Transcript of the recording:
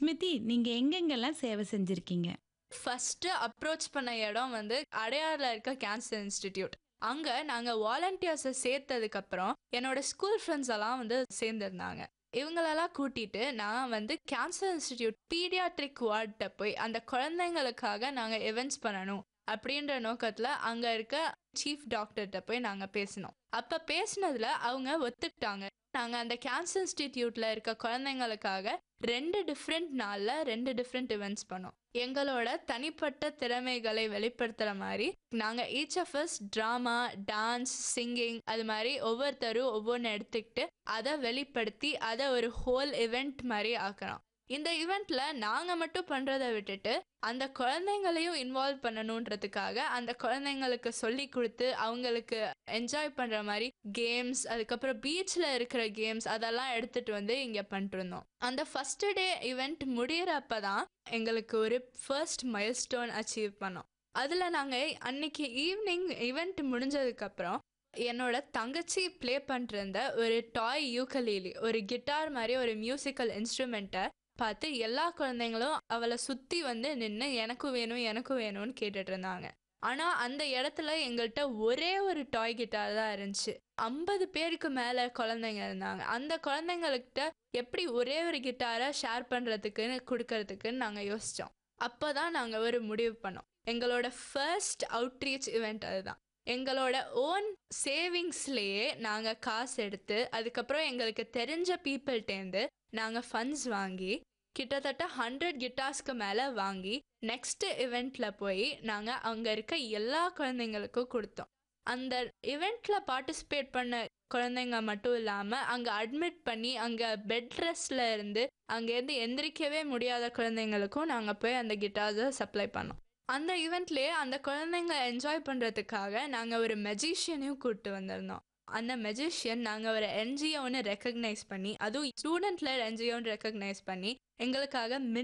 ஸ்மிதி நீங்க எங்கெங்கெல்லாம் சேவை செஞ்சிருக்கீங்க ஃபர்ஸ்ட் அப்ரோச் பண்ண இடம் வந்து அடையாறுல இருக்க கேன்சர் இன்ஸ்டிடியூட் அங்க நாங்க வாலண்டியர்ஸை சேர்த்ததுக்கு அப்புறம் என்னோட ஸ்கூல் ஃப்ரெண்ட்ஸ் எல்லாம் வந்து சேர்ந்திருந்தாங்க இவங்களெல்லாம் கூட்டிட்டு நான் வந்து கேன்சர் இன்ஸ்டிடியூட் பீடியாட்ரிக் வார்ட்ட போய் அந்த குழந்தைங்களுக்காக நாங்க இவெண்ட்ஸ் பண்ணணும் அப்படின்ற நோக்கத்துல அங்க இருக்க சீஃப் டாக்டர்கிட்ட போய் நாங்க பேசினோம் அப்ப பேசினதுல அவங்க ஒத்துக்கிட்டாங்க நாங்க அந்த கேன்சர் இன்ஸ்டிடியூட்ல இருக்க குழந்தைங்களுக்காக ரெண்டு டிஃப்ரெண்ட் நாள்ல ரெண்டு டிஃப்ரெண்ட் இவெண்ட்ஸ் பண்ணோம் எங்களோட தனிப்பட்ட திறமைகளை வெளிப்படுத்துற மாதிரி நாங்க each of us drama dance singing அது மாதிரி ஒவ்வொருத்தரும் ஒவ்வொன்று எடுத்துக்கிட்டு அதை வெளிப்படுத்தி அதை ஒரு ஹோல் இவெண்ட் மாதிரி ஆக்குறோம் இந்த இவெண்ட்ல நாங்க மட்டும் பண்றதை விட்டுட்டு அந்த குழந்தைங்களையும் இன்வால்வ் பண்ணணுன்றதுக்காக அந்த குழந்தைங்களுக்கு சொல்லி கொடுத்து அவங்களுக்கு என்ஜாய் பண்ற மாதிரி கேம்ஸ் அதுக்கப்புறம் பீச்ல இருக்கிற கேம்ஸ் அதெல்லாம் எடுத்துட்டு வந்து இங்க பண்ணிட்டு இருந்தோம் அந்த ஃபர்ஸ்ட் டே இவெண்ட் முடியறப்ப தான் எங்களுக்கு ஒரு ஃபர்ஸ்ட் மைல்ஸ்டோன் அச்சீவ் பண்ணோம் அதுல நாங்க அன்னைக்கு ஈவினிங் இவெண்ட் முடிஞ்சதுக்கு அப்புறம் என்னோட தங்கச்சி ப்ளே பண்ணிருந்த ஒரு டாய் யூக்கலீலி ஒரு கிட்டார் மாதிரி ஒரு மியூசிக்கல் இன்ஸ்ட்ருமெண்ட்டை பார்த்து எல்லா குழந்தைங்களும் அவளை சுற்றி வந்து நின்று எனக்கும் வேணும் எனக்கும் வேணும்னு கேட்டுட்டு இருந்தாங்க ஆனால் அந்த இடத்துல எங்கள்கிட்ட ஒரே ஒரு டாய் கிட்டார் தான் இருந்துச்சு ஐம்பது பேருக்கு மேலே குழந்தைங்க இருந்தாங்க அந்த குழந்தைங்கள்கிட்ட எப்படி ஒரே ஒரு கிட்டாரை ஷேர் பண்ணுறதுக்குன்னு கொடுக்கறதுக்குன்னு நாங்கள் யோசித்தோம் அப்போ தான் நாங்கள் ஒரு முடிவு பண்ணோம் எங்களோட ஃபர்ஸ்ட் அவுட்ரீச் இவெண்ட் அதுதான் எங்களோட ஓன் சேவிங்ஸ்லேயே நாங்கள் காசு எடுத்து அதுக்கப்புறம் எங்களுக்கு தெரிஞ்ச பீப்புள்கிட்டேருந்து நாங்கள் ஃபண்ட்ஸ் வாங்கி கிட்டத்தட்ட ஹண்ட்ரட் கிட்டார்ஸ்க்கு மேலே வாங்கி நெக்ஸ்ட் இவெண்ட்ல போய் நாங்கள் அங்கே இருக்க எல்லா குழந்தைங்களுக்கும் கொடுத்தோம் அந்த இவெண்ட்ல பார்ட்டிசிபேட் பண்ண குழந்தைங்க மட்டும் இல்லாமல் அங்கே அட்மிட் பண்ணி அங்கே பெட் ரெஸ்ட்ல இருந்து அங்கேருந்து எந்திரிக்கவே முடியாத குழந்தைங்களுக்கும் நாங்கள் போய் அந்த கிட்டார்ஸை சப்ளை பண்ணோம் அந்த ஈவெண்ட்லேயே அந்த குழந்தைங்க என்ஜாய் பண்ணுறதுக்காக நாங்கள் ஒரு மெஜிஷியனையும் கூப்பிட்டு வந்திருந்தோம் அந்த மெஜிஷியன் நாங்கள் ஒரு என்ஜிஓன்னு ரெக்கக்னைஸ் பண்ணி அதுவும் ஸ்டூடெண்ட் லெட் என்ஜிஓன்னு ரெக்கக்னைஸ் பண்ணி எங்களுக்காக மின்